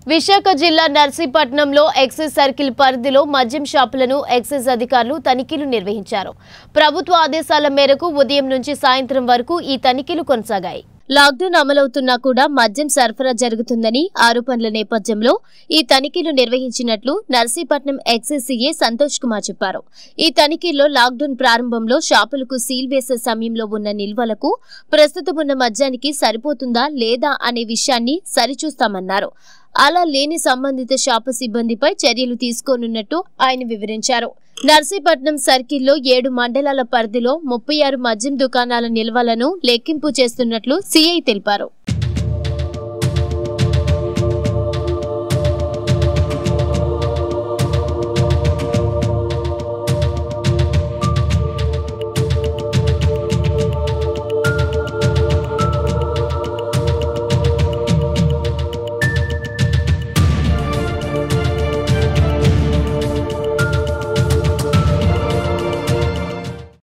విశాఖ జిల్లా నర్సీపట్నంలో excise circle పరిధిలో మద్యం షాపులను ఎక్సైజ్ అధికారులు తనిఖీలు నిర్వహించారు ప్రభుత్వ ఆదేశాల మేరకు ఉదయం నుంచి సాయంత్రం వరకు ఈ తనిఖీలు కొనసాగాయి లాక్డౌన్ అమలవుతున్నా కూడా మద్యం సరఫరా జరుగుతుందని ఆరోపణల నేపథ్యంలో ఈ తనిఖీలు నిర్వహించినట్లు నర్సీపట్నం ఎక్సైజ్ సీఏ సంతోష్ కుమార్ చెప్పారు ఈ తనిఖీల్లో లాక్డౌన్ ప్రారంభంలో షాపులకు సీల్ వేసే సమయంలో ఉన్న నిల్వలకు ప్రస్తుతం ఉన్న మద్యానికి సరిపోతుందా లేదా అనే విషయాన్ని సరిచూస్తామన్నారు అలా లేని సంబంధిత షాపు సిబ్బందిపై చర్యలు తీసుకోనున్నట్టు ఆయన వివరించారు నర్సీపట్నం సర్కిల్లో ఏడు మండలాల పరిధిలో ముప్పై ఆరు మద్యం దుకాణాల నిల్వలను లెక్కింపు చేస్తున్నట్లు సీఐ తెలిపారు